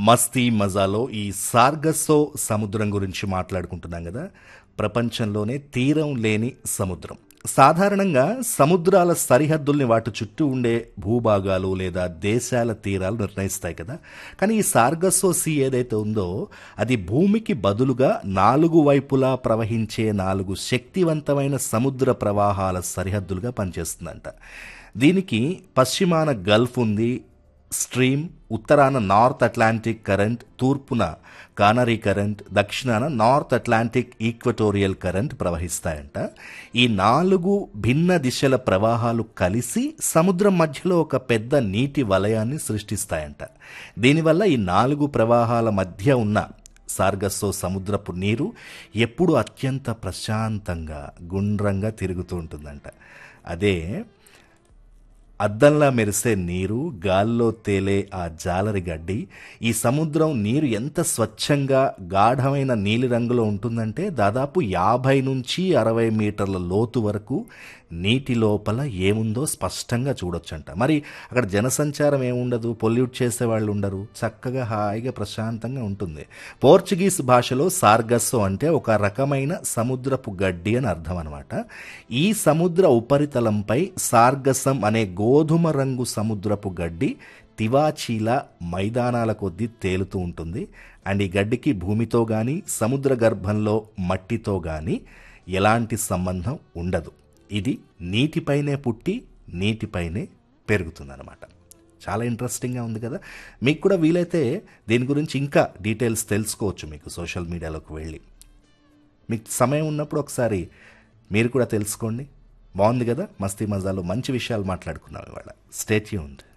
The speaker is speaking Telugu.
మస్తీ మజాలో ఈ సార్గస్సో సముద్రం గురించి మాట్లాడుకుంటున్నాం కదా ప్రపంచంలోనే తీరం లేని సముద్రం సాధారణంగా సముద్రాల సరిహద్దుల్ని వాటి చుట్టూ ఉండే భూభాగాలు లేదా దేశాల తీరాలు నిర్ణయిస్తాయి కదా కానీ ఈ సార్గస్సో సీ ఏదైతే ఉందో అది భూమికి బదులుగా నాలుగు వైపులా ప్రవహించే నాలుగు శక్తివంతమైన సముద్ర ప్రవాహాల సరిహద్దులుగా పనిచేస్తుందంట దీనికి పశ్చిమాన గల్ఫ్ ఉంది స్ట్రీమ్ ఉత్తరాన నార్త్ అట్లాంటిక్ కరెంట్ తూర్పున కానరీ కరెంట్ దక్షిణాన నార్త్ అట్లాంటిక్ ఈక్వటోరియల్ కరెంట్ ప్రవహిస్తాయంట ఈ నాలుగు భిన్న దిశల ప్రవాహాలు కలిసి సముద్రం మధ్యలో ఒక పెద్ద నీటి వలయాన్ని సృష్టిస్తాయంట దీనివల్ల ఈ నాలుగు ప్రవాహాల మధ్య ఉన్న సార్గస్సో సముద్రపు నీరు ఎప్పుడు అత్యంత ప్రశాంతంగా గుండ్రంగా తిరుగుతూ ఉంటుందంట అదే అద్దంలా మెరిసే నీరు గాల్లో తేలే ఆ జాలరి గడ్డి ఈ సముద్రం నీరు ఎంత స్వచ్ఛంగా గాఢమైన నీలిరంగులో ఉంటుందంటే దాదాపు యాభై నుంచి అరవై మీటర్ల లోతు వరకు నీటి లోపల ఏముందో స్పష్టంగా చూడొచ్చంట మరి అక్కడ జనసంచారం ఏముండదు పొల్యూట్ చేసే వాళ్ళు ఉండరు చక్కగా హాయిగా ప్రశాంతంగా ఉంటుంది పోర్చుగీస్ భాషలో సార్గస్సో అంటే ఒక రకమైన సముద్రపు గడ్డి అని అర్థం అనమాట ఈ సముద్ర ఉపరితలంపై సార్గసం అనే గోధుమ రంగు సముద్రపు గడ్డి తివాచీల మైదానాల కొద్దీ తేలుతూ ఉంటుంది అండ్ ఈ గడ్డికి భూమితో కానీ సముద్ర గర్భంలో మట్టితో కానీ ఎలాంటి సంబంధం ఉండదు ఇది నీటిపైనే పుట్టి నీటిపైనే పెరుగుతుందన్నమాట చాలా ఇంట్రెస్టింగ్గా ఉంది కదా మీకు కూడా వీలైతే దీని గురించి ఇంకా డీటెయిల్స్ తెలుసుకోవచ్చు మీకు సోషల్ మీడియాలోకి వెళ్ళి మీకు సమయం ఉన్నప్పుడు ఒకసారి మీరు కూడా తెలుసుకోండి బాగుంది కదా మస్తీ మజాలో మంచి విషయాలు మాట్లాడుకున్నాం ఇవాళ స్టేట్యూన్డ్